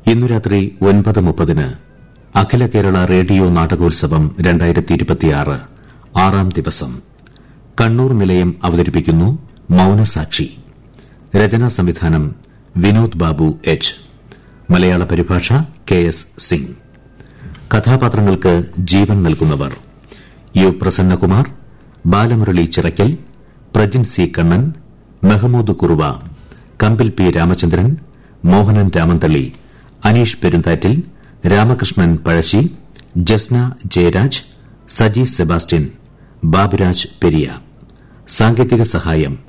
ഇന്നു രാത്രി ഒൻപത് മുപ്പതിന് അഖില കേരള റേഡിയോ നാടകോത്സവം ആറാം ദിവസം കണ്ണൂർ നിലയം അവതരിപ്പിക്കുന്നു മൌനസാക്ഷി രചനാ സംവിധാനം വിനോദ് ബാബു എച്ച് മലയാള പരിഭാഷ കെ എസ് സിംഗ് കഥാപാത്രങ്ങൾക്ക് ജീവൻ നൽകുന്നവർ U Prasannakumar Balamurali Chirakkal Prajin C Kannan Mehmood Kuruva Kambil P Ramachandran Mohanan Ramanthali Aneesh Perunthattil Ramakrishnan Pazhassi Jasna Jayaraj Saji Sebastian Baburaj Periya സാങ്കേതിക സഹായം